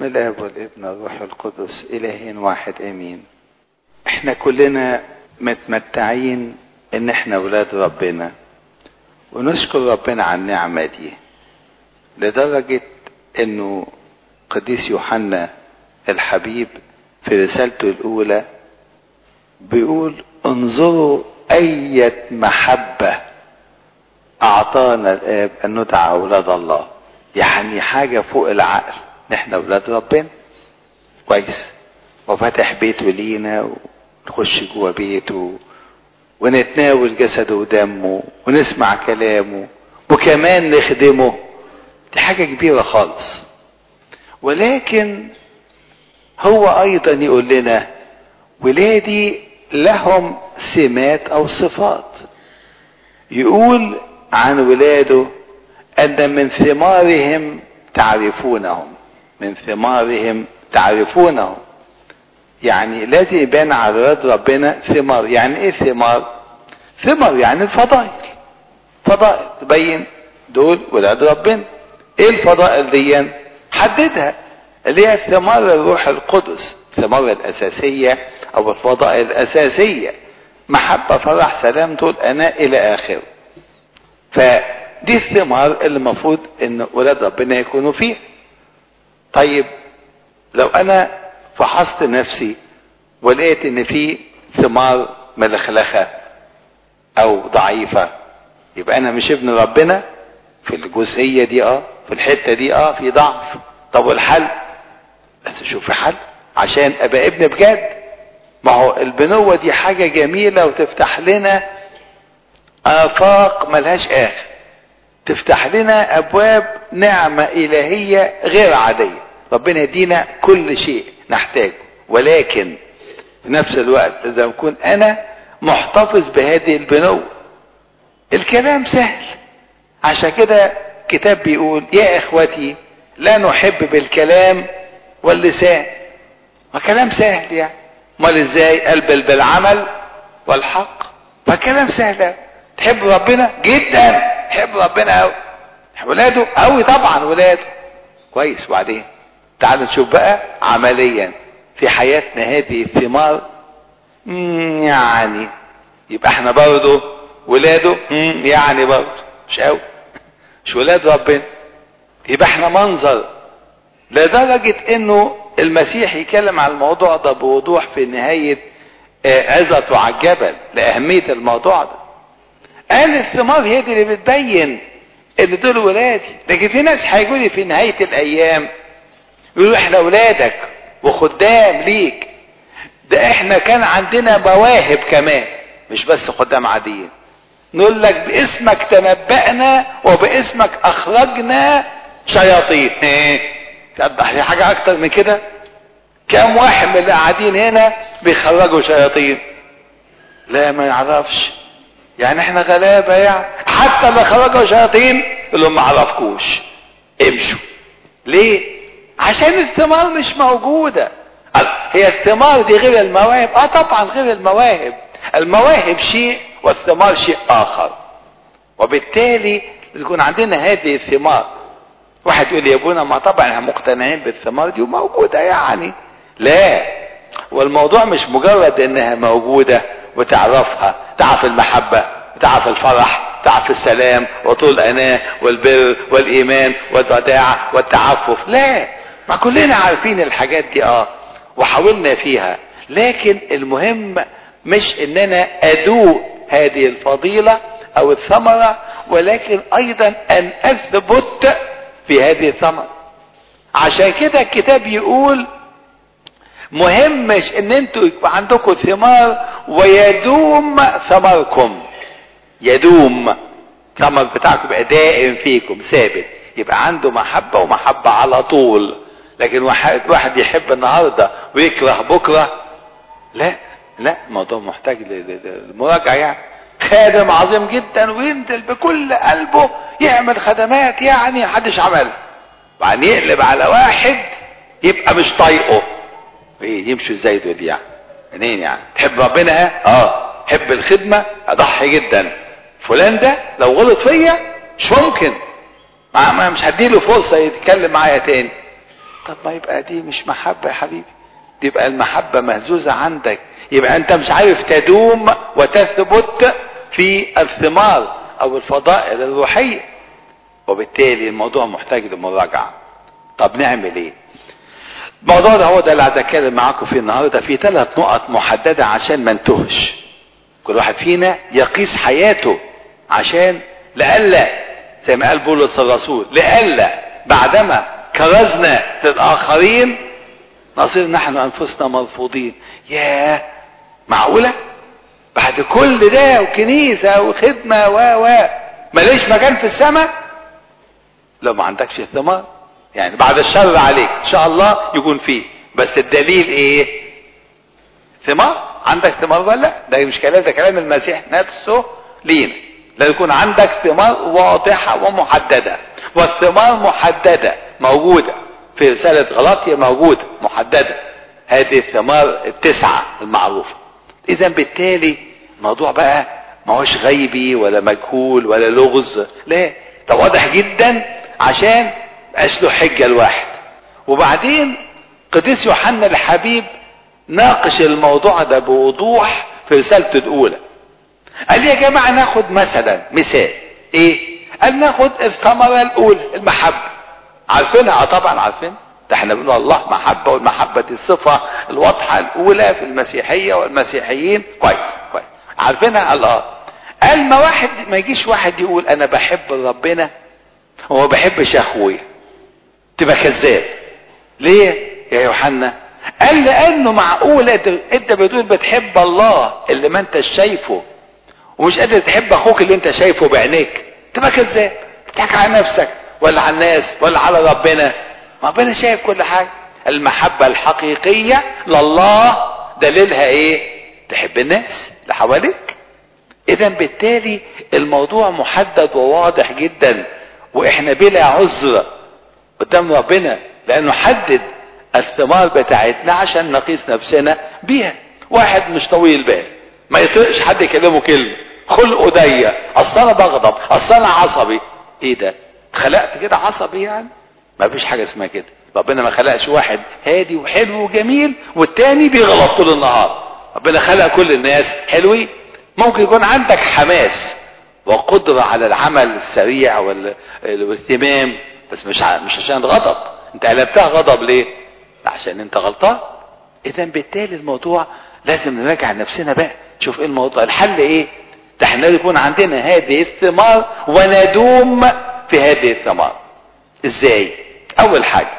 بسم الله والابن والروح القدس إله واحد آمين احنا كلنا متمتعين ان احنا ولاد ربنا ونشكر ربنا على النعمة دي لدرجة انه قديس يوحنا الحبيب في رسالته الاولى بيقول انظروا اية محبة اعطانا الاب ان ندعى اولاد الله يعني حاجة فوق العقل نحن اولاد ربنا كويس وفتح بيته لينا ونخش جوه بيته ونتناول جسده ودمه ونسمع كلامه وكمان نخدمه دي حاجة كبيرة خالص ولكن هو ايضا يقول لنا ولادي لهم سمات او صفات يقول عن ولاده ان من ثمارهم تعرفونهم من ثمارهم تعرفونهم يعني لازم يبان على ولاد ربنا ثمار يعني ايه ثمار ثمار يعني الفضائل فضائل تبين دول ولاد ربنا ايه الفضائل دي حددها اللي هي ثمار الروح القدس الثمار الاساسيه او الفضائل الاساسيه محبه فرح سلام طول اناء الى اخره فدي الثمار اللي المفروض ان ولاد ربنا يكونوا فيها طيب لو انا فحصت نفسي ولقيت ان في ثمار ملخلخه او ضعيفه يبقى انا مش ابن ربنا في الجزئيه دي اه في الحته دي اه في ضعف طب والحل بس اشوف في حل عشان ابقى ابن بجد ما هو البنوه دي حاجه جميله وتفتح لنا افاق ملهاش اخر تفتح لنا ابواب نعمه الهيه غير عاديه ربنا يدينا كل شيء نحتاجه ولكن في نفس الوقت لازم اكون انا محتفظ بهذه البنوة الكلام سهل عشان كده كتاب بيقول يا اخوتي لا نحب بالكلام واللسان ما كلام سهل يعني امال ازاي قلب بالعمل والحق فكلام سهل تحب ربنا جدا تحب ربنا قوي تحب ولاده قوي طبعا ولاده كويس وبعدين تعالوا نشوف بقى عمليا في حياتنا هذه الثمار يعني يبقى احنا برضه ولاده يعني برضه مش قوي مش ولاد ربنا يبقى احنا منظر لدرجة انه المسيح يتكلم عن الموضوع ده بوضوح في نهاية عظته على الجبل لأهمية الموضوع ده قال الثمار هي دي اللي بتبين ان دول ولادي لكن في ناس هيقولي في نهاية الايام يقولوا احنا ولادك وخدام ليك ده احنا كان عندنا مواهب كمان مش بس خدام عاديين نقول لك باسمك تنبأنا وباسمك اخرجنا شياطين ايه في حاجة اكتر من كده كم واحد من اللي قاعدين هنا بيخرجوا شياطين لا ما يعرفش يعني احنا غلابة يعني حتى اللي خرجوا شياطين اللي ما عرفكوش امشوا ليه عشان الثمار مش موجودة هي الثمار دي غير المواهب اه طبعا غير المواهب المواهب شيء والثمار شيء اخر وبالتالي يكون عندنا هذه الثمار واحد يقول يا ابونا ما طبعا احنا مقتنعين بالثمار دي وموجودة يعني لا والموضوع مش مجرد انها موجودة وتعرفها تعرف المحبة تعرف الفرح تعرف السلام وطول الأناة والبر والإيمان والوداع والتعفف لا ما كلنا عارفين الحاجات دي اه وحاولنا فيها لكن المهم مش ان انا ادوق هذه الفضيلة او الثمرة ولكن ايضا ان اثبت في هذه الثمرة عشان كده الكتاب يقول مهم مش ان انتوا يبقى عندكم ثمار ويدوم ثمركم يدوم ثمر بتاعكم يبقى دائم فيكم ثابت يبقى عنده محبة ومحبة على طول لكن واحد واحد يحب النهاردة ويكره بكرة لا لا الموضوع محتاج للمراجعة يعني خادم عظيم جدا وينزل بكل قلبه يعمل خدمات يعني محدش عملها وبعدين يقلب على واحد يبقى مش طايقه ايه يمشوا ازاي دول يعني منين يعني تحب ربنا اه حب الخدمة اضحي جدا فلان ده لو غلط فيا مش ممكن ما ما مش هديله فرصة يتكلم معايا تاني طب ما يبقى دي مش محبة يا حبيبي دي يبقى المحبة مهزوزة عندك يبقى انت مش عارف تدوم وتثبت في الثمار او الفضائل الروحية وبالتالي الموضوع محتاج لمراجعة طب نعمل ايه الموضوع ده هو ده اللي عايز اتكلم معاكم فيه النهارده في ثلاث نقط محدده عشان ما نتوهش كل واحد فينا يقيس حياته عشان لئلا زي ما قال بولس الرسول لئلا بعدما كرزنا للاخرين نصير نحن انفسنا مرفوضين ياه معقوله بعد كل ده وكنيسه وخدمه و و ماليش مكان في السماء لو ما عندكش ثمار يعني بعد الشر عليك ان شاء الله يكون فيه بس الدليل ايه ثمار عندك ثمار ولا لا ده مش كلام ده كلام المسيح نفسه لينا لازم يكون عندك ثمار واضحة ومحددة والثمار محددة موجودة في رسالة غلاطية موجودة محددة هذه الثمار التسعة المعروفة اذا بالتالي الموضوع بقى ما هوش غيبي ولا مجهول ولا لغز لا ده واضح جدا عشان مبقاش له حجة الواحد وبعدين قديس يوحنا الحبيب ناقش الموضوع ده بوضوح في رسالته الأولى قال يا جماعة ناخد مثلا مثال ايه قال ناخد الثمرة الأولى المحبة عارفينها اه طبعا عارفين ده احنا بنقول الله محبة والمحبة دي الصفة الواضحة الأولى في المسيحية والمسيحيين كويس كويس عارفينها الله قال ما واحد ما يجيش واحد يقول أنا بحب ربنا وما بحبش أخويا تبقى كذاب ليه يا يوحنا قال لانه معقول انت بتقول بتحب الله اللي ما انت شايفه ومش قادر تحب اخوك اللي انت شايفه بعينيك تبقى كذاب بتضحك على نفسك ولا على الناس ولا على ربنا ربنا شايف كل حاجه المحبه الحقيقيه لله دليلها ايه تحب الناس اللي حواليك اذا بالتالي الموضوع محدد وواضح جدا واحنا بلا عذر قدام ربنا لانه حدد الثمار بتاعتنا عشان نقيس نفسنا بيها واحد مش طويل بال ما يطيقش حد يكلمه كلمه خلقه ضيق اصل انا بغضب اصل انا عصبي ايه ده اتخلقت كده عصبي يعني ما فيش حاجه اسمها كده ربنا ما خلقش واحد هادي وحلو وجميل والتاني بيغلط طول النهار ربنا خلق كل الناس حلوين ممكن يكون عندك حماس وقدرة على العمل السريع والاهتمام بس مش مش عشان غضب انت قلبتها غضب ليه عشان انت غلطان اذا بالتالي الموضوع لازم نراجع نفسنا بقى تشوف ايه الموضوع الحل ايه ده احنا يكون عندنا هذه الثمار وندوم في هذه الثمار ازاي اول حاجة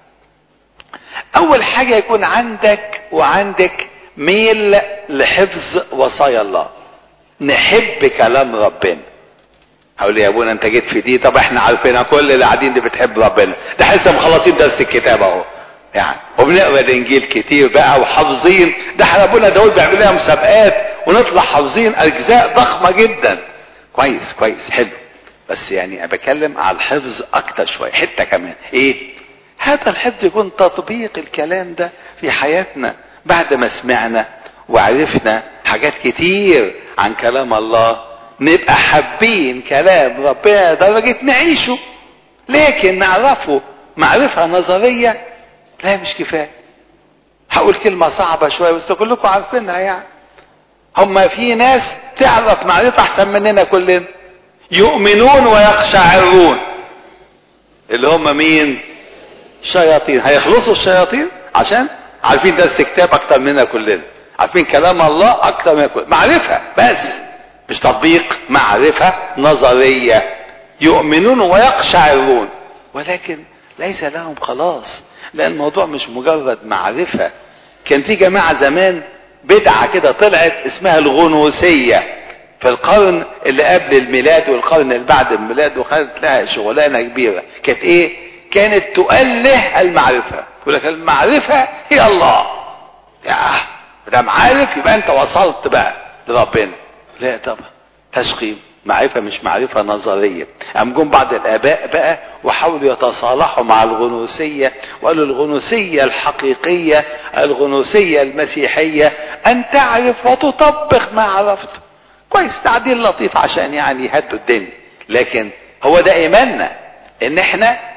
اول حاجة يكون عندك وعندك ميل لحفظ وصايا الله نحب كلام ربنا هقول يا ابونا انت جيت في دي طب احنا عارفينها كل اللي قاعدين دي بتحب ربنا ده احنا لسه مخلصين درس الكتاب اهو يعني وبنقرا الانجيل كتير بقى وحافظين ده احنا ابونا داود بيعمل لنا مسابقات ونطلع حافظين اجزاء ضخمه جدا كويس كويس حلو بس يعني انا بتكلم على الحفظ اكتر شويه حته كمان ايه هذا الحفظ يكون تطبيق الكلام ده في حياتنا بعد ما سمعنا وعرفنا حاجات كتير عن كلام الله نبقى حابين كلام ربنا لدرجة نعيشه لكن نعرفه معرفة نظرية لا مش كفاية هقول كلمة صعبة شوية بس كلكم عارفينها يعني هما في ناس تعرف معرفة احسن مننا كلنا يؤمنون ويقشعرون اللي هم مين شياطين هيخلصوا الشياطين عشان عارفين درس كتاب اكتر مننا كلنا عارفين كلام الله اكتر من كلنا معرفة بس مش تطبيق معرفة نظرية يؤمنون ويقشعرون ولكن ليس لهم خلاص لان الموضوع مش مجرد معرفة كان في جماعة زمان بدعة كده طلعت اسمها الغنوسية في القرن اللي قبل الميلاد والقرن اللي بعد الميلاد وخدت لها شغلانة كبيرة كانت ايه كانت تؤله المعرفة يقول لك المعرفة هي الله يا ده عارف يبقى انت وصلت بقى لربنا لا طبعا تشقيم معرفة مش معرفة نظرية قام جم بعض الآباء بقى وحاولوا يتصالحوا مع الغنوسية وقالوا الغنوسية الحقيقية الغنوسية المسيحية أن تعرف وتطبق ما عرفته كويس تعديل لطيف عشان يعني يهدوا الدنيا لكن هو ده إيماننا إن إحنا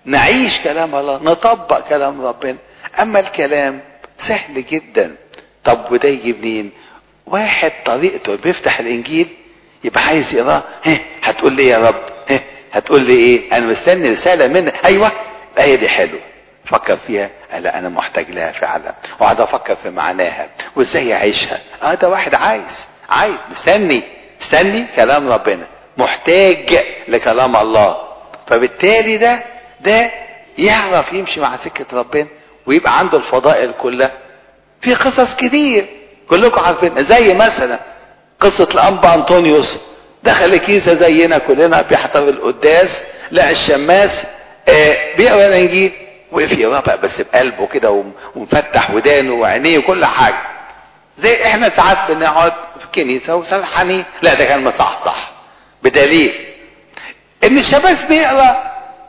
نعيش كلام الله نطبق كلام ربنا اما الكلام سهل جدا طب وده يجي منين واحد طريقته بيفتح الانجيل يبقى عايز يقراه ها هتقول لي يا رب ها هتقول لي ايه انا مستني رساله منك ايوه الايه دي حلوه فكر فيها لا انا محتاج لها فعلا وقعد افكر في معناها وازاي اعيشها اه ده واحد عايز عايز مستني مستني كلام ربنا محتاج لكلام الله فبالتالي ده ده يعرف يمشي مع سكة ربنا ويبقى عنده الفضائل كلها في قصص كتير كلكم عارفين زي مثلا قصة الأنبا أنطونيوس دخل الكنيسة زينا كلنا بيحضر القداس لقى الشماس آه بيقرا الإنجيل وقف يقرا بقى بس بقلبه كده ومفتح ودانه وعينيه وكل حاجة زي احنا ساعات بنقعد في الكنيسة وسرحانين لا ده كان مصحصح بدليل ان الشماس بيقرا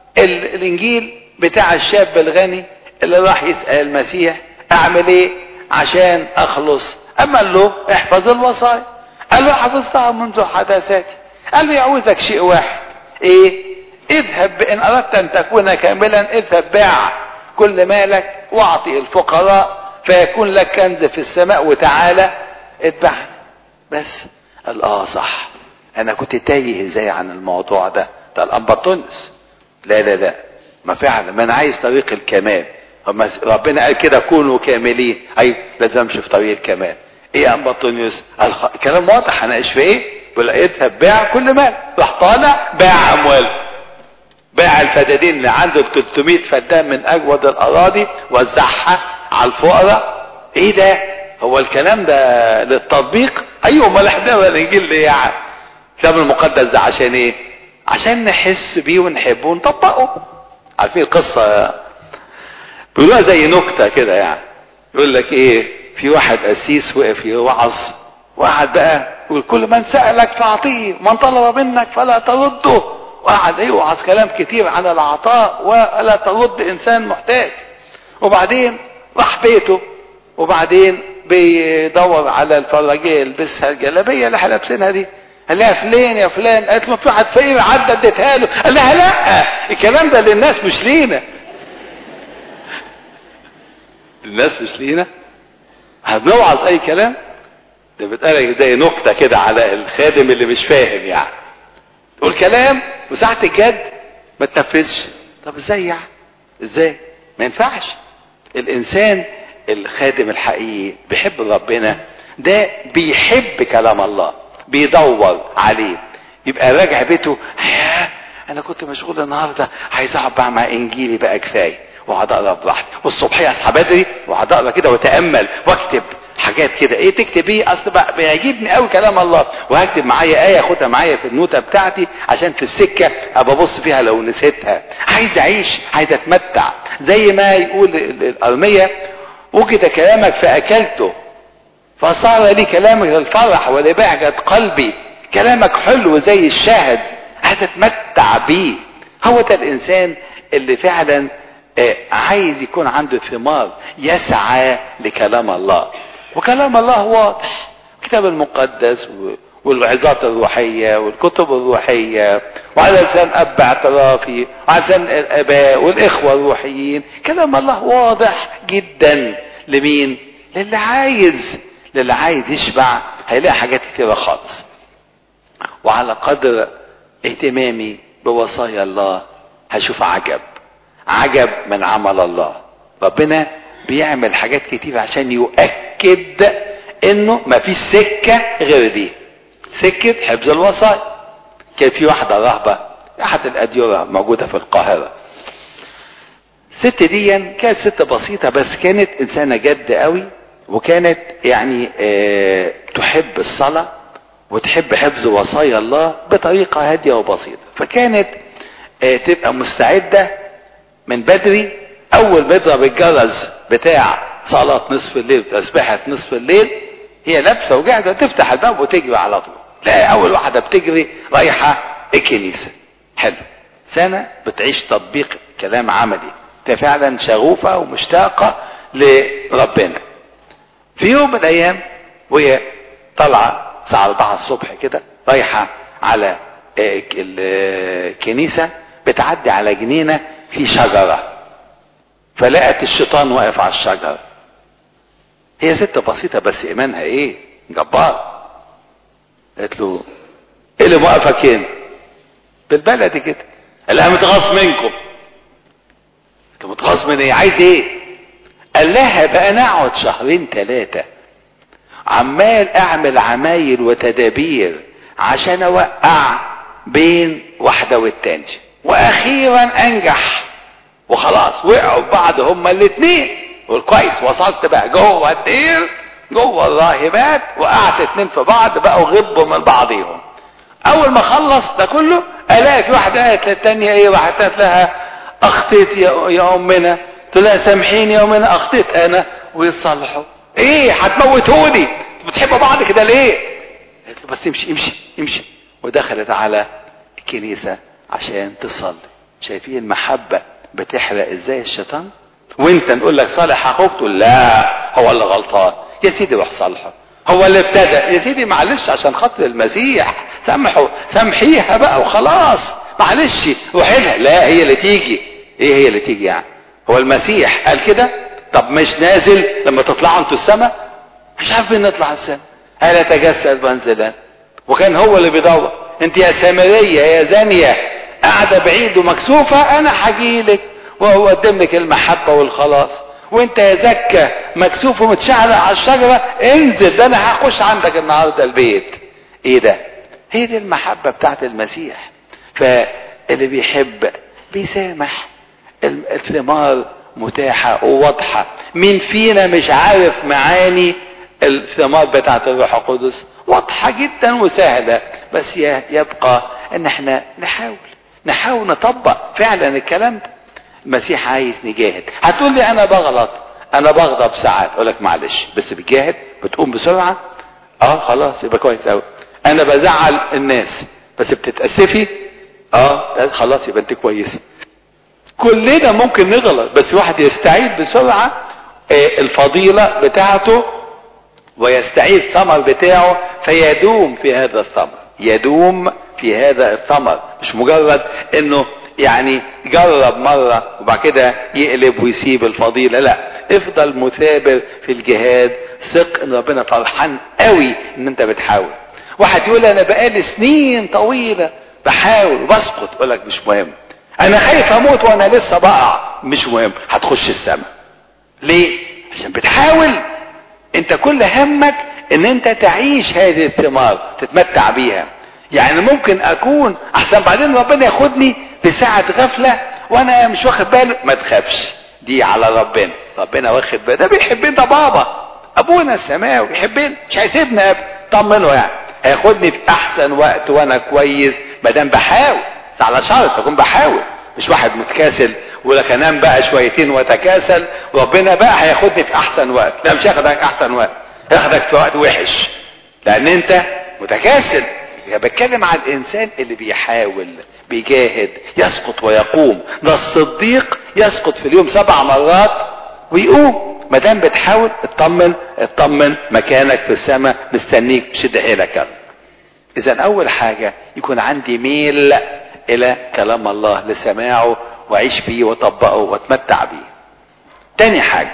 الانجيل بتاع الشاب الغني اللي راح يسأل المسيح اعمل ايه عشان اخلص اما قال له احفظ الوصايا قال له حفظتها منذ حداثاتي قال له يعوزك شيء واحد ايه اذهب ان اردت ان تكون كاملا اذهب باع كل مالك واعطي الفقراء فيكون لك كنز في السماء وتعالى اتبعني بس قال اه صح انا كنت تايه ازاي عن الموضوع ده ده الامبطونس لا لا لا ما فعلا ما انا عايز طريق الكمال هما ربنا قال كده كونوا كاملين اي لازم امشي في طريق الكمال ايه يا امبطونيوس الكلام واضح انا ايش في ايه بيقول اذهب باع كل مال راح طالع باع اموال باع الفدادين اللي عنده 300 فدان من اجود الاراضي وزعها على الفقراء ايه ده هو الكلام ده للتطبيق ايوه امال احنا الانجيل ليه يعني الكتاب المقدس ده عشان ايه عشان نحس بيه ونحبه ونطبقه عارفين القصه بيقولوها زي نكته كده يعني يقول لك ايه في واحد قسيس وقف يوعظ وقعد بقى يقول كل من سألك فأعطيه من طلب منك فلا ترده وقعد يوعظ كلام كتير عن العطاء ولا ترد إنسان محتاج وبعدين راح بيته وبعدين بيدور على الفراجيه يلبسها الجلابيه اللي احنا لابسينها دي قال لها فلان يا فلان قالت له في واحد فقير عدى اديتها له قال لها لا الكلام ده للناس مش لينا الناس مش لينا هنوعظ اي كلام ده بتقال زي نكته كده على الخادم اللي مش فاهم يعني تقول كلام وساعة الجد ما تنفذش طب ازاي يعني ازاي ما ينفعش الانسان الخادم الحقيقي بيحب ربنا ده بيحب كلام الله بيدور عليه يبقى راجع بيته ياه انا كنت مشغول النهارده عايز اقعد بقى مع انجيلي بقى كفايه واقعد اقرا براحتي والصبحيه اصحى بدري واقعد اقرا كده واتامل واكتب حاجات كده ايه تكتب ايه اصل بقى بيعجبني قوي كلام الله وهكتب معايا ايه اخدها معايا في النوته بتاعتي عشان في السكه ابقى ابص فيها لو نسيتها عايز اعيش عايز اتمتع زي ما يقول الارميه وجد كلامك فاكلته فصار لي كلامك للفرح ولبهجة قلبي كلامك حلو زي الشاهد عايز اتمتع بيه هو ده الانسان اللي فعلا عايز يكون عنده ثمار يسعى لكلام الله وكلام الله واضح الكتاب المقدس والوعظات الروحية والكتب الروحية وعلى لسان أب اعترافي وعلى لسان الآباء والإخوة الروحيين كلام الله واضح جدا لمين؟ للي عايز للي عايز يشبع هيلاقي حاجات كتيرة خالص وعلى قدر اهتمامي بوصايا الله هشوف عجب عجب من عمل الله ربنا بيعمل حاجات كتير عشان يؤكد انه ما فيش سكة غير دي سكة حفظ الوصايا كان في واحدة رهبة احد الاديرة موجودة في القاهرة الست دي كانت ست بسيطة بس كانت انسانة جد قوي وكانت يعني اه تحب الصلاة وتحب حفظ وصايا الله بطريقة هادية وبسيطة فكانت اه تبقى مستعدة من بدري اول ما يضرب الجرس بتاع صلاة نصف الليل وتسبيحة نصف الليل هي لابسة وقاعدة تفتح الباب وتجري على طول لا اول واحدة بتجري رايحة الكنيسة حلو سنة بتعيش تطبيق كلام عملي انت فعلا شغوفة ومشتاقة لربنا في يوم من الايام وهي طالعة الساعة 4 الصبح كده رايحة على الكنيسة بتعدي على جنينة في شجرة فلقت الشيطان واقف على الشجرة هي ست بسيطة بس ايمانها ايه جبار قالت له ايه اللي موقفك هنا بالبلدي كده قال لها متغاظ منكم انت متغاظ من ايه عايز ايه قال لها بقى انا اقعد شهرين ثلاثة عمال اعمل عمايل وتدابير عشان اوقع بين واحدة والتانية واخيرا انجح وخلاص وقعوا ببعض هما الاتنين والكويس وصلت بقى جوه الدير جوه الراهبات وقعت اتنين في بعض بقوا غبوا من بعضيهم اول ما خلص ده كله الاقي في واحده قالت للتانيه ايه واحده قالت لها اخطيت يا, يا امنا قلت لها سامحيني يا امنا اخطيت انا ويتصالحوا ايه هتموتوني بتحبوا بعض كده ليه قالت له بس امشي امشي امشي ودخلت على الكنيسه عشان تصلي شايفين المحبه بتحرق ازاي الشيطان وانت نقول لك صالح اخوك تقول لا هو اللي غلطان يا سيدي روح صالحه هو اللي ابتدى يا سيدي معلش عشان خاطر المسيح سامحه سامحيها بقى وخلاص معلش روحي لها لا هي اللي تيجي ايه هي اللي تيجي يعني هو المسيح قال كده طب مش نازل لما تطلعوا انتوا السماء مش عارفين نطلع السماء هل يتجسد وانزلا وكان هو اللي بيدور انت يا سامريه يا زانيه قاعده بعيد ومكسوفه انا هجيلك واقدم لك المحبه والخلاص وانت يا زكا مكسوف ومتشعلق على الشجره انزل ده انا هخش عندك النهارده البيت ايه ده هي دي المحبه بتاعت المسيح فاللي بيحب بيسامح الثمار متاحه وواضحه مين فينا مش عارف معاني الثمار بتاعت الروح القدس واضحه جدا وسهله بس يبقى ان احنا نحاول نحاول نطبق فعلا الكلام ده المسيح عايز نجاهد هتقول لي انا بغلط انا بغضب ساعات اقول لك معلش بس بتجاهد بتقوم بسرعه اه خلاص يبقى كويس قوي انا بزعل الناس بس بتتاسفي اه خلاص يبقى انت كويسه كلنا ممكن نغلط بس واحد يستعيد بسرعه آه الفضيله بتاعته ويستعيد الثمر بتاعه فيدوم في هذا الثمر يدوم في هذا الثمر مش مجرد انه يعني جرب مرة وبعد كده يقلب ويسيب الفضيلة لا افضل مثابر في الجهاد ثق ان ربنا فرحان قوي ان انت بتحاول واحد يقول انا بقالي سنين طويلة بحاول وبسقط اقول لك مش مهم انا خايف اموت وانا لسه بقع مش مهم هتخش السماء ليه عشان بتحاول انت كل همك ان انت تعيش هذه الثمار تتمتع بيها يعني ممكن اكون احسن بعدين ربنا ياخدني في ساعة غفلة وانا مش واخد بالي ما تخافش دي على ربنا ربنا واخد باله ده بيحبنا ده بابا ابونا السماوي بيحبنا مش هيسيبنا ابدا طمنه يعني هياخدني في احسن وقت وانا كويس ما دام بحاول على شرط اكون بحاول مش واحد متكاسل ولك انام بقى شويتين واتكاسل وربنا بقى هياخدني في احسن وقت لا مش هياخدك احسن وقت هياخدك في وقت وحش لان انت متكاسل يعني بتكلم عن الانسان اللي بيحاول بيجاهد يسقط ويقوم ده الصديق يسقط في اليوم سبع مرات ويقوم ما دام بتحاول اطمن اطمن مكانك في السماء مستنيك شد حيلك اذا اول حاجه يكون عندي ميل الى كلام الله لسماعه واعيش بيه واطبقه واتمتع بيه تاني حاجه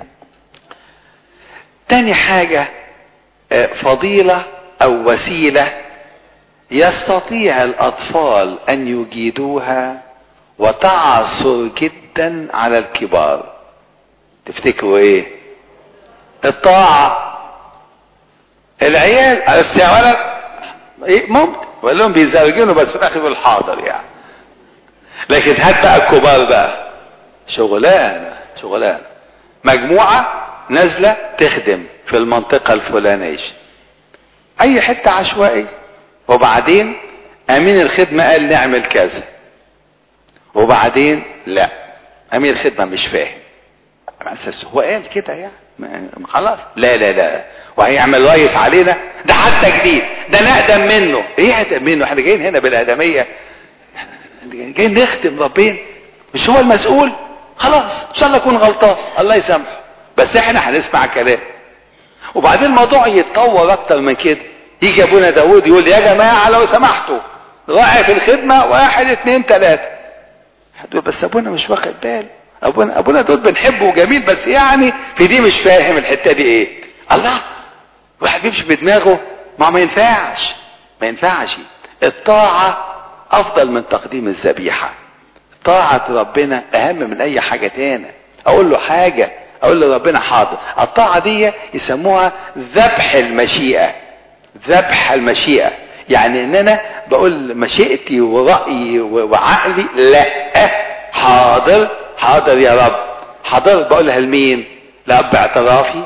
تاني حاجه فضيله او وسيله يستطيع الاطفال ان يجيدوها وتعثر جدا على الكبار تفتكروا ايه الطاعة العيال استعمال ايه ممكن وقال لهم بيزوجينه بس في الاخر يقول حاضر يعني لكن هات بقى الكبار بقى شغلانه شغلانه مجموعه نازله تخدم في المنطقه الفلانيه اي حته عشوائيه وبعدين امين الخدمه قال نعمل كذا وبعدين لا امين الخدمه مش فاهم اساس هو قال كده يعني خلاص لا لا لا وهيعمل ريس علينا ده حتى جديد ده نقدم منه ايه اقدم منه احنا جايين هنا بالادميه جايين نخدم ربنا مش هو المسؤول خلاص ان شاء الله يكون غلطان الله يسامحه بس احنا هنسمع كلام وبعدين الموضوع يتطور اكتر من كده يجي ابونا داود يقول يا جماعه لو سمحتوا راعي في الخدمه واحد اتنين تلاته هتقول بس ابونا مش واخد باله ابونا ابونا دول بنحبه وجميل بس يعني في دي مش فاهم الحته دي ايه الله واحد بيمشي بدماغه ما ما ينفعش ما ينفعش الطاعه افضل من تقديم الذبيحه طاعه ربنا اهم من اي حاجه تاني اقول له حاجه اقول له ربنا حاضر الطاعه دي يسموها ذبح المشيئه ذبح المشيئه يعني ان انا بقول مشيئتي ورأيي وعقلي لا حاضر حاضر يا رب حاضر بقولها لمين لأب اعترافي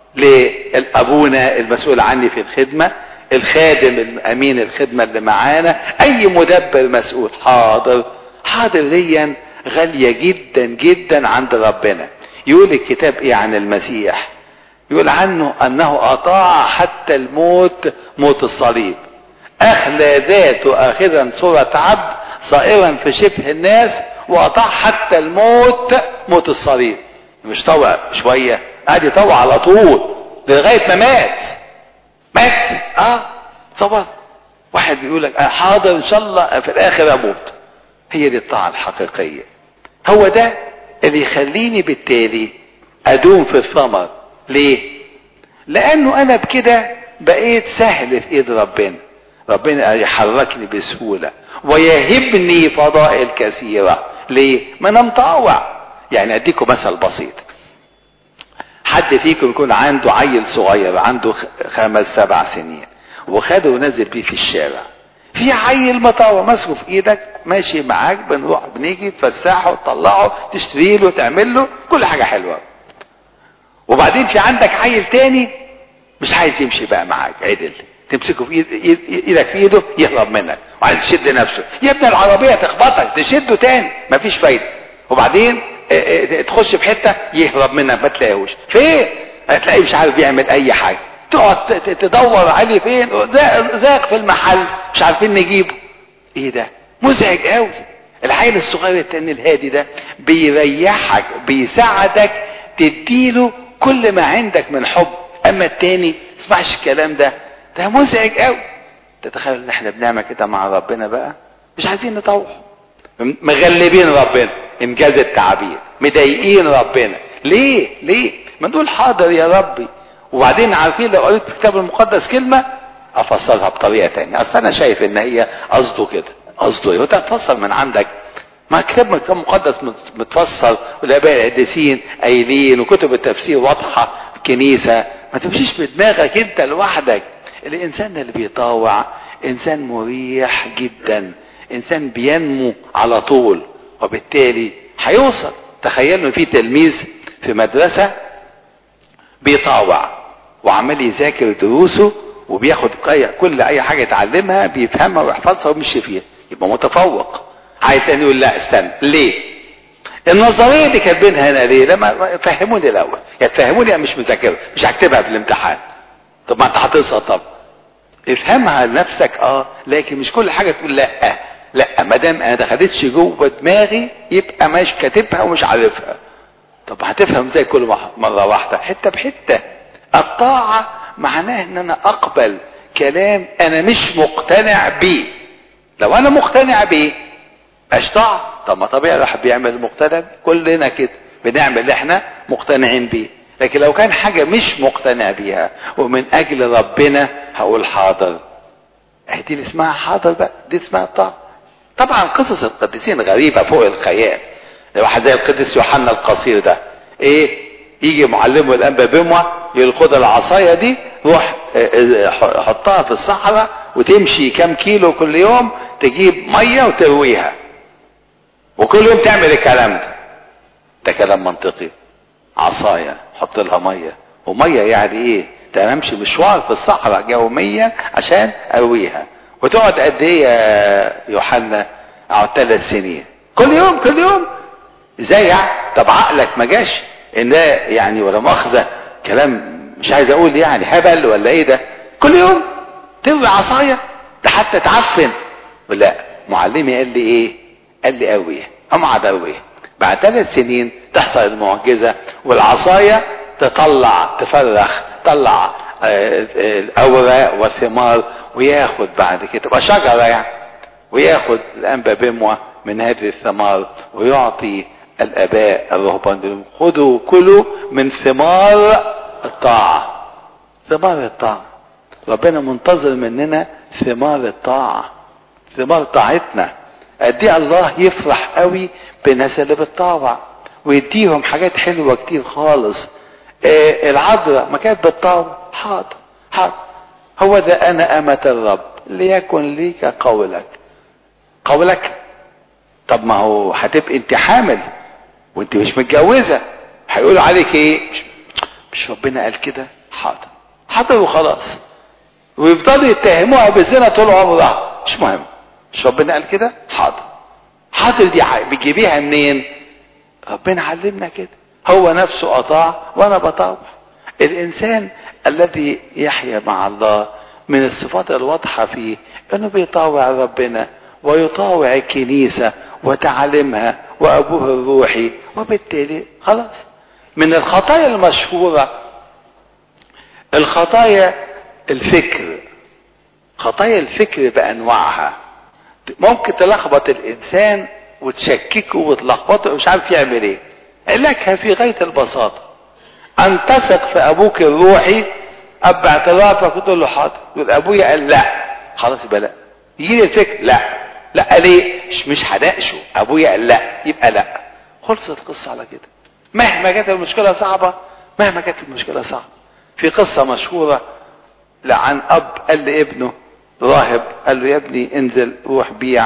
لأبونا المسؤول عني في الخدمة الخادم الأمين الخدمة اللي معانا أي مدبر مسؤول حاضر حاضر ليا غالية جدا جدا عند ربنا يقول الكتاب ايه عن المسيح يقول عنه انه اطاع حتى الموت موت الصليب اخلى ذاته اخذا صورة عبد صائرا في شبه الناس واطاع حتى الموت موت الصليب مش طوع شوية قاعد يطوع على طول لغاية ما مات مات اه صبر واحد بيقول لك حاضر ان شاء الله في الاخر اموت هي دي الطاعة الحقيقية هو ده اللي يخليني بالتالي ادوم في الثمر ليه لانه انا بكده بقيت سهل في ايد ربنا ربنا يحركني بسهولة ويهبني فضائل كثيرة ليه ما انا مطاوع يعني اديكم مثل بسيط حد فيكم يكون عنده عيل صغير عنده خمس سبع سنين وخده ونزل بيه في الشارع في عيل مطاوع ماسكه في ايدك ماشي معاك بنروح بنيجي تفسحه تطلعه تشتري له تعمل له كل حاجه حلوه وبعدين في عندك عيل تاني مش عايز يمشي بقى معاك عدل تمسكه في إيد ايدك في ايده يهرب منك وعايز تشد نفسه يا ابن العربيه تخبطك تشده تاني مفيش فايده وبعدين تخش في حته يهرب منك ما تلاقيهوش فين هتلاقيه مش عارف يعمل اي حاجه تقعد تدور عليه فين زاق في المحل مش عارفين نجيبه ايه ده مزعج قوي العيل الصغير التاني الهادي ده بيريحك بيساعدك تديله كل ما عندك من حب اما التاني تسمعش الكلام ده ده مزعج قوي تتخيل ان احنا بنعمل كده مع ربنا بقى مش عايزين نطوح مغلبين ربنا انجاز التعبير مضايقين ربنا ليه ليه ما نقول حاضر يا ربي وبعدين عارفين لو قريت في الكتاب المقدس كلمه افسرها بطريقه تانية اصل انا شايف ان هي قصده كده قصده ايه وانت هتفسر من عندك ما كتاب الكتاب المقدس متفسر والاباء القديسين قايلين وكتب التفسير واضحه في الكنيسه ما تمشيش بدماغك انت لوحدك الانسان اللي بيطاوع انسان مريح جدا انسان بينمو على طول وبالتالي هيوصل تخيلوا ان في تلميذ في مدرسه بيطاوع وعمال يذاكر دروسه وبياخد كل اي حاجه يتعلمها بيفهمها ويحفظها ويمشي فيها يبقى متفوق عايز تاني يقول لا استنى ليه النظريه دي كاتبينها هنا ليه لما فهموني الاول يعني تفهموني انا مش مذاكرها مش هكتبها في الامتحان طب ما انت هتسقط طب افهمها لنفسك اه لكن مش كل حاجه تقول لا لا ما دام انا دخلتش جوه دماغي يبقى مش كاتبها ومش عارفها طب هتفهم ازاي كل مره واحده حته بحته الطاعه معناه ان انا اقبل كلام انا مش مقتنع بيه لو انا مقتنع بيه اشطع طب ما طبيعي الواحد بيعمل مقتنع كلنا كده بنعمل اللي احنا مقتنعين بيه لكن لو كان حاجة مش مقتنع بيها ومن اجل ربنا هقول حاضر اهي دي اللي اسمها حاضر بقى دي اسمها الطاعة طبعا قصص القديسين غريبة فوق الخيال واحد زي القديس يوحنا القصير ده ايه يجي معلمه الانبا بموة يقول خد العصاية دي روح حطها في الصحراء وتمشي كام كيلو كل يوم تجيب مية وترويها وكل يوم تعمل الكلام ده ده كلام منطقي عصاية حط لها مية ومية يعني ايه تمشي مشوار في الصحراء يوميا عشان ارويها وتقعد قد ايه يا يوحنا اقعد ثلاث سنين كل يوم كل يوم ازاي يعني طب عقلك ما جاش ان ده يعني ولا مؤاخذه كلام مش عايز اقول يعني هبل ولا ايه ده كل يوم تروي عصايه ده حتى تعفن لا معلمي قال لي ايه قال لي قوي قام قعد قوي بعد ثلاث سنين تحصل المعجزه والعصايه تطلع تفرخ تطلع الاوراق والثمار وياخد بعد كده تبقى شجره يعني وياخد الانبا بموه من هذه الثمار ويعطي الاباء الرهبان خذوا كلوا من ثمار الطاعة ثمار الطاعة ربنا منتظر مننا ثمار الطاعة ثمار طاعتنا قد ايه الله يفرح قوي بالناس اللي بتطاوع ويديهم حاجات حلوة كتير خالص آه العذراء ما كانت بتطاوع حاضر حاضر هو ده انا امة الرب ليكن لي كقولك قولك طب ما هو هتبقى انت حامل وانت مش متجوزة هيقولوا عليك ايه مش, مش ربنا قال كده حاضر حاضر وخلاص ويفضلوا يتهموها بالزنا طول عمرها مش مهم مش ربنا قال كده حاضر حاضر دي بتجيبيها منين ربنا علمنا كده هو نفسه اطاع وانا بطاوع الانسان الذي يحيا مع الله من الصفات الواضحة فيه انه بيطاوع ربنا ويطاوع الكنيسة وتعلمها وابوه الروحي وبالتالي خلاص من الخطايا المشهورة الخطايا الفكر خطايا الفكر بانواعها ممكن تلخبط الانسان وتشككه وتلخبطه ومش عارف يعمل ايه علاجها في غايه البساطه ان تثق في ابوك الروحي اب اعترافك وتقول له حاضر يقول ابويا قال لا خلاص يبقى لا يجي لي الفكر لا لا ليه مش مش هناقشه ابويا قال لا يبقى لا خلصت القصه على كده مهما كانت المشكله صعبه مهما كانت المشكله صعبه في قصه مشهوره لعن اب قال لابنه راهب قال له يا ابني انزل روح بيع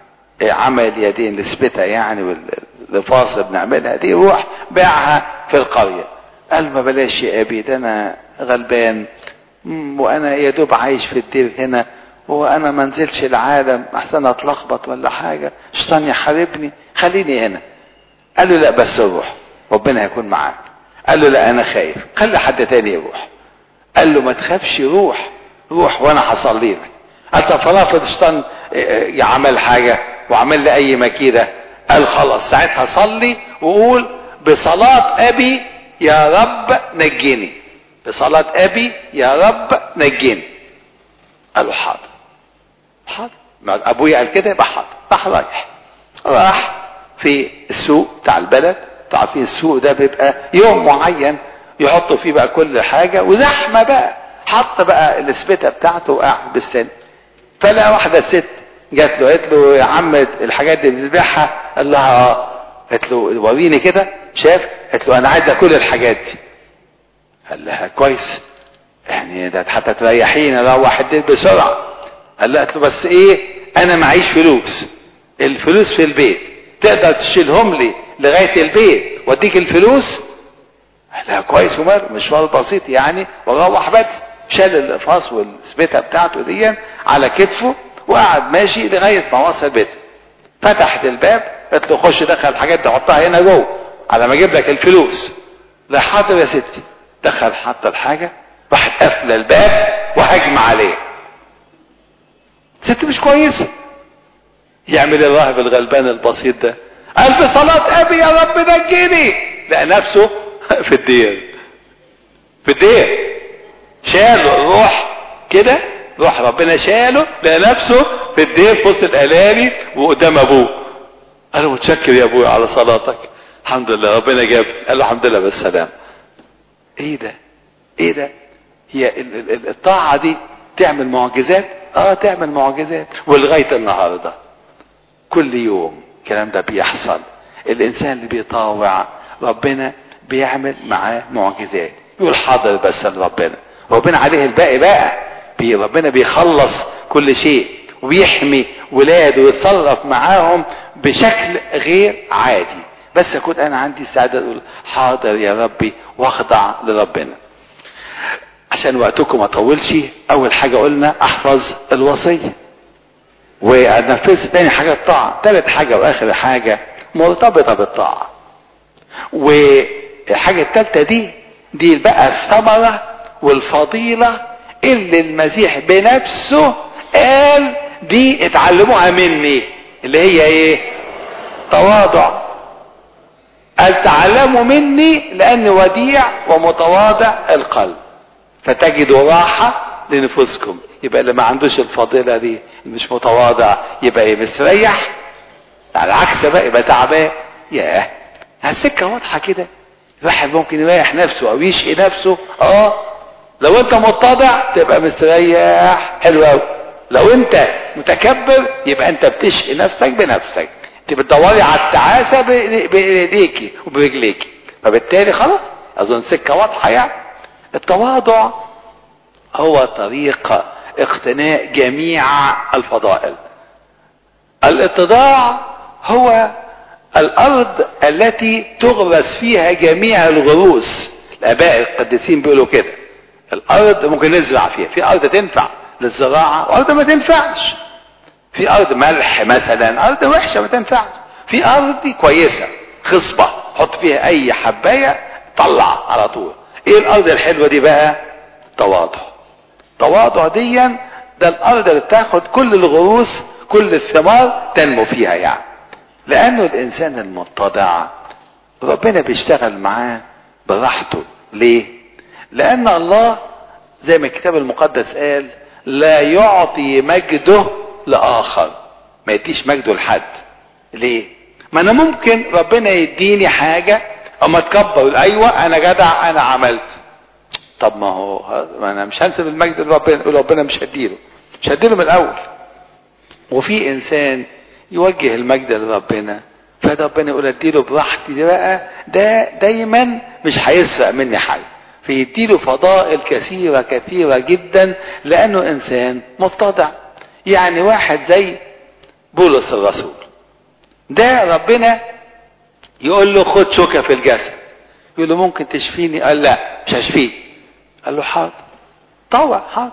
عمل يدين نسبتها يعني والفاصل بنعملها دي روح بيعها في القرية قال ما بلاش يا ابي ده انا غلبان وانا يا دوب عايش في الدير هنا وانا ما انزلش العالم احسن اتلخبط ولا حاجة شيطان يحاربني خليني هنا قال له لا بس روح ربنا هيكون معاك قال له لا انا خايف خلي حد تاني يروح قال له ما تخافش روح روح وانا هصلي لك قال طب فرافض الشيطان يعمل حاجه وعمل لي اي مكيده قال خلاص ساعتها صلي وقول بصلاة ابي يا رب نجني بصلاة ابي يا رب نجني قالوا حاضر حاضر ابويا قال كده يبقى حاضر راح رايح راح في السوق بتاع البلد تعرفين السوق ده بيبقى يوم معين يحطوا فيه بقى كل حاجة وزحمة بقى حط بقى السبتة بتاعته وقاعد بالسن فلا واحدة ست جات له قالت له يا عم الحاجات دي بتبيعها قال لها اه قالت له وريني كده شاف قالت له انا عايزه كل الحاجات دي قال لها كويس يعني ده حتى تريحيني اروح البيت بسرعه قال لها قالت له بس ايه انا معيش فلوس الفلوس في البيت تقدر تشيلهم لي لغايه البيت واديك الفلوس قال لها كويس ومال مشوار بسيط يعني وروح بدري شال القفاص والسبيته بتاعته دي على كتفه وقعد ماشي لغايه ما وصل بيته فتحت الباب قالت له خش دخل الحاجات دي حطها هنا جوه على ما اجيب لك الفلوس لا حاضر يا ستي دخل حط الحاجه راحت قافله الباب وهجم عليه ست مش كويسه يعمل الراهب الغلبان البسيط ده قال بصلاة ابي يا رب نجيني لقى نفسه في الدير في الدير شاله الروح كده روح ربنا شاله لقى نفسه في الدير في وسط الالالي وقدام ابوه قال له متشكر يا ابويا على صلاتك الحمد لله ربنا جاب قال له الحمد لله بالسلام ايه ده ايه ده هي الطاعه دي تعمل معجزات اه تعمل معجزات ولغايه النهارده كل يوم الكلام ده بيحصل الانسان اللي بيطاوع ربنا بيعمل معاه معجزات يقول حاضر بس لربنا ربنا عليه الباقي بقى بي ربنا بيخلص كل شيء وبيحمي ولاده ويتصرف معاهم بشكل غير عادي بس اكون انا عندي استعداد اقول حاضر يا ربي واخضع لربنا عشان وقتكم ما اطولش اول حاجه قلنا احفظ الوصيه وانفذ تاني حاجه الطاعه تالت حاجه واخر حاجه مرتبطه بالطاعه والحاجه التالته دي دي بقى الثمره والفضيله اللي المسيح بنفسه قال دي اتعلموها مني اللي هي ايه تواضع قال تعلموا مني لاني وديع ومتواضع القلب فتجدوا راحة لنفوسكم يبقى اللي ما عندوش الفضيلة دي مش متواضع يبقى ايه مستريح على العكس بقى يبقى تعبان ياه السكه واضحه كده الواحد ممكن يريح نفسه او يشقي نفسه اه لو انت متضع تبقى مستريح حلو قوي لو انت متكبر يبقى انت بتشقي نفسك بنفسك انت بتدوري على التعاسه بايديكي وبرجليكي فبالتالي خلاص اظن سكه واضحه يعني التواضع هو طريق اقتناء جميع الفضائل الاتضاع هو الارض التي تغرس فيها جميع الغروس الاباء القديسين بيقولوا كده الارض ممكن نزرع فيها في ارض تنفع للزراعه وارض ما تنفعش في ارض ملح مثلا ارض وحشه ما تنفعش في ارض كويسه خصبه حط فيها اي حبايه طلع على طول ايه الارض الحلوه دي بقى تواضع تواضع ديا ده الارض اللي بتاخد كل الغروس كل الثمار تنمو فيها يعني لانه الانسان المتضع ربنا بيشتغل معاه براحته ليه لان الله زي ما الكتاب المقدس قال لا يعطي مجده لاخر ما يديش مجده لحد ليه ما انا ممكن ربنا يديني حاجه اما تكبر ايوه انا جدع انا عملت طب ما هو ما انا مش هنسب المجد لربنا يقول ربنا مش هديله مش هديله من الاول وفي انسان يوجه المجد لربنا فربنا يقول اديله براحتي ده بقى ده دايما مش هيسرق مني حاجه فيديله فضائل كثيره كثيره جدا لانه انسان متضع يعني واحد زي بولس الرسول ده ربنا يقول له خد شوكه في الجسد يقول له ممكن تشفيني قال لا مش هشفيك قال له حاضر طوع حاضر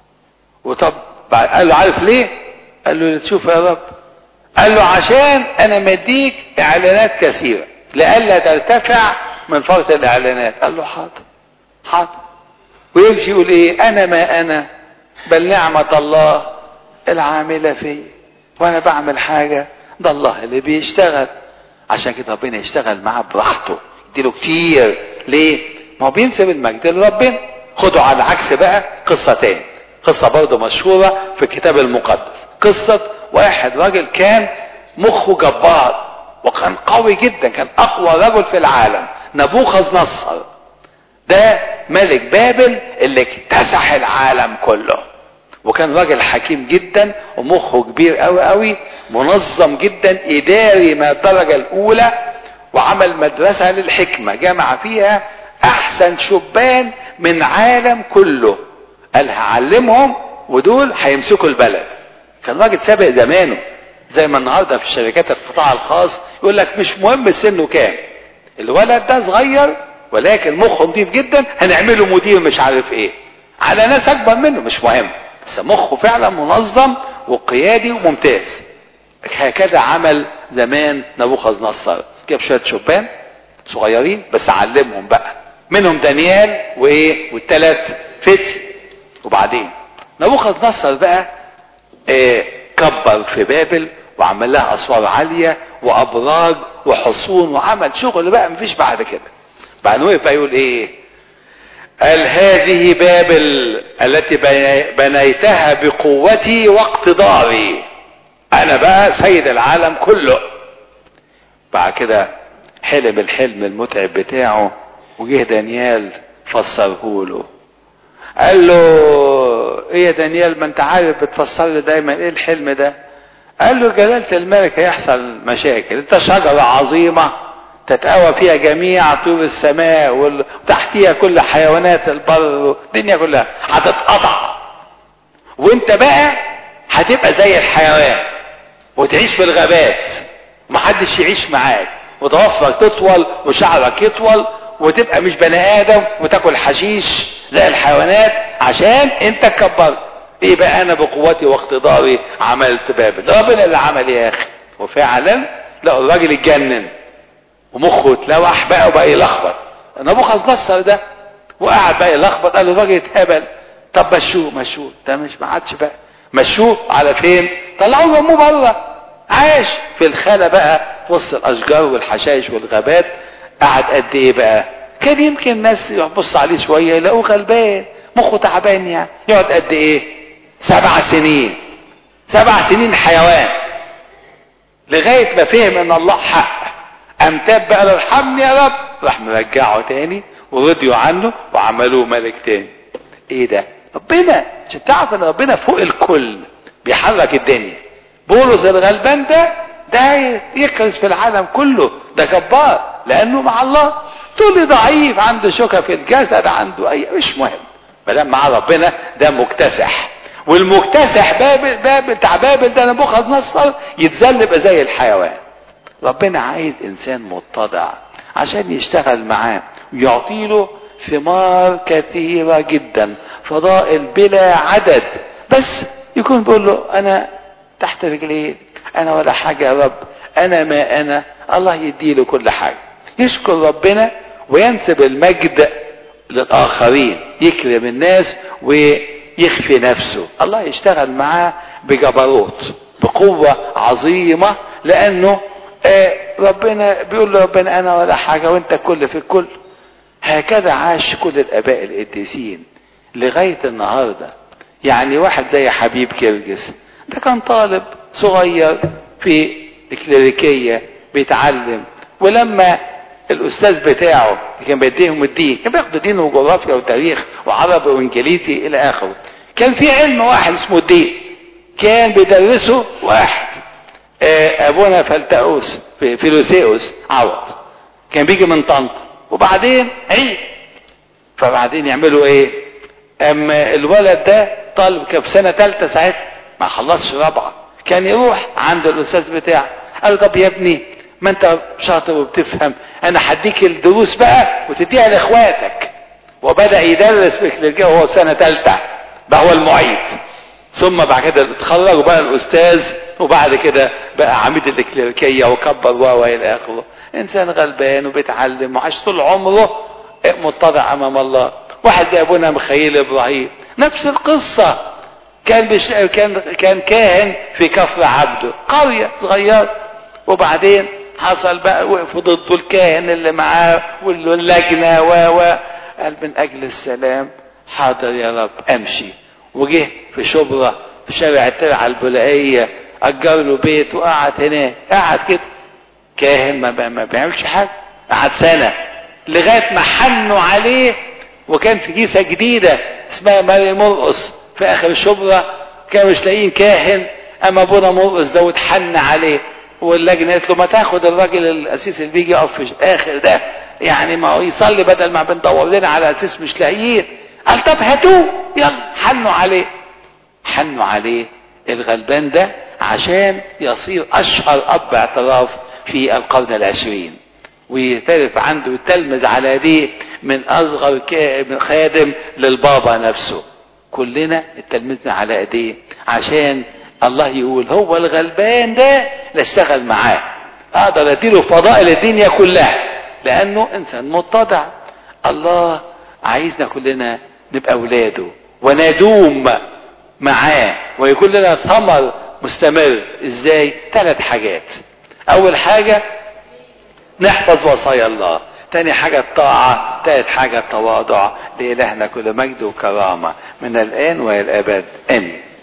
وطب قال له عارف ليه قال له شوف يا رب قال له عشان انا مديك اعلانات كثيره لئلا ترتفع من فرط الاعلانات قال له حاضر حاضر ويمشي يقول ايه انا ما انا بل نعمه الله العامله فيا وانا بعمل حاجه ده الله اللي بيشتغل عشان كده ربنا يشتغل معاه براحته يديله كتير ليه ما هو بينسب المجد لربنا خدوا على العكس بقى قصه تاني قصه برضه مشهوره في الكتاب المقدس قصه واحد راجل كان مخه جبار وكان قوي جدا كان اقوى رجل في العالم نبوخذ نصر ده ملك بابل اللي اكتسح العالم كله وكان راجل حكيم جدا ومخه كبير قوي قوي منظم جدا اداري من الدرجه الاولى وعمل مدرسه للحكمه جمع فيها احسن شبان من عالم كله قال هعلمهم ودول هيمسكوا البلد كان راجل سابق زمانه زي ما النهارده في شركات القطاع الخاص يقول لك مش مهم سنه كام الولد ده صغير ولكن مخه نضيف جدا هنعمله مدير مش عارف ايه على ناس اكبر منه مش مهم بس مخه فعلا منظم وقيادي وممتاز هكذا عمل زمان نبوخذ نصر جاب شويه شبان صغيرين بس علمهم بقى منهم دانيال وايه والثلاث فتي وبعدين نبوخذ نصر بقى آه كبر في بابل وعمل لها اسوار عاليه وابراج وحصون وعمل شغل بقى مفيش بعد كده بعد وقف بقى يقول ايه قال هذه بابل التي بنيتها بقوتي واقتداري انا بقى سيد العالم كله بعد كده حلم الحلم المتعب بتاعه وجه دانيال فسره له قال له ايه يا دانيال ما انت عارف بتفسر لي دايما ايه الحلم ده قال له جلالة الملك هيحصل مشاكل انت شجرة عظيمة تتقوى فيها جميع طيور السماء وتحتيها كل حيوانات البر الدنيا كلها هتتقطع وانت بقى هتبقى زي الحيوان وتعيش في الغابات ومحدش يعيش معاك وضوافرك تطول وشعرك يطول وتبقى مش بني ادم وتاكل حشيش زي الحيوانات عشان انت كبرت ايه بقى انا بقوتي واقتداري عملت بابل ده ربنا اللي عمل يا اخي وفعلا لا الراجل اتجنن ومخه اتلوح بقى وبقى يلخبط نبوخذ نصر ده وقعد بقى يلخبط قال له الراجل اتهبل طب مشوه مشوه ده مش ما عادش بقى مشوه على فين طلعوه رموه بره عاش في الخلا بقى في وسط الاشجار والحشائش والغابات قعد قد ايه بقى كان يمكن الناس يبص عليه شويه يلاقوه غلبان مخه تعبان يعني يقعد قد ايه سبع سنين سبع سنين حيوان لغاية ما فهم ان الله حق قام تاب بقى ارحمني يا رب راح مرجعه تاني ورضيوا عنه وعملوه ملك تاني ايه ده ربنا عشان تعرف ان ربنا فوق الكل بيحرك الدنيا بولس الغلبان ده ده يكرز في العالم كله ده جبار لانه مع الله تقول لي ضعيف عنده شوكه في الجسد عنده اي مش مهم ما دام مع ربنا ده مكتسح والمكتسح بابل بابل بتاع بابل ده نبوخذ نصر يتذل يبقى زي الحيوان ربنا عايز انسان متضع عشان يشتغل معاه ويعطي له ثمار كثيرة جدا فضائل بلا عدد بس يكون بيقول له انا تحت رجليك انا ولا حاجة يا رب انا ما انا الله يديله كل حاجة يشكر ربنا وينسب المجد للآخرين يكرم الناس ويخفي نفسه الله يشتغل معاه بجبروت بقوة عظيمة لأنه آه ربنا بيقول له ربنا أنا ولا حاجة وأنت كل في الكل هكذا عاش كل الآباء القديسين لغاية النهاردة يعني واحد زي حبيب كرجس ده كان طالب صغير في الكليريكية بيتعلم ولما الاستاذ بتاعه كان بيديهم الدين كان بياخدوا دين وجغرافيا وتاريخ وعربي وانجليزي الى اخره كان في علم واحد اسمه الدين كان بيدرسه واحد ابونا فلتاوس في فيلوسيوس عوض كان بيجي من طنطا وبعدين عيد فبعدين يعملوا ايه اما الولد ده طالب كان في سنه ثالثه ساعتها ما خلصش رابعه كان يروح عند الاستاذ بتاعه قال له طب يا ابني ما انت شاطر وبتفهم انا هديك الدروس بقى وتديها لاخواتك وبدا يدرس في الكليريكيه وهو في سنه ثالثه ده هو المعيد ثم بعد كده اتخرج وبقى الاستاذ وبعد كده بقى عميد الكليريكيه وكبر و الى اخره انسان غلبان وبيتعلم وعاش طول عمره متضع امام الله واحد زي ابونا مخيل ابراهيم نفس القصه كان بش... كان كان كاهن في كفر عبده قريه صغيره وبعدين حصل بقى وقفوا ضده الكاهن اللي معاه واللجنه و و قال من اجل السلام حاضر يا رب امشي وجه في شبرا في شارع الترعه البلائيه اجر له بيت وقعد هناك قعد كده كاهن ما, ما بيعملش حاجه قعد سنه لغايه ما حنوا عليه وكان في كيسه جديده اسمها ماري مرقص في اخر شبرا كانوا مش لاقيين كاهن اما ابونا مرقص ده واتحن عليه واللجنه قالت له ما تاخد الراجل الاسيس اللي بيجي يقف في الاخر ده يعني ما هو يصلي بدل ما بندور لنا على اساس مش لاقيين قال طب هاتوه يلا حنوا عليه حنوا عليه الغلبان ده عشان يصير اشهر اب اعتراف في القرن العشرين ويعترف عنده يتلمذ على يديه من اصغر من خادم للبابا نفسه كلنا اتلمذنا على ايديه عشان الله يقول هو الغلبان ده لا اشتغل معاه اقدر اديله فضائل الدنيا كلها لانه انسان متضع الله عايزنا كلنا نبقى اولاده وندوم معاه ويكون لنا ثمر مستمر ازاي ثلاث حاجات اول حاجة نحفظ وصايا الله تاني حاجة الطاعة تالت حاجة التواضع لإلهنا كل مجد وكرامة من الآن وإلى الأبد آمين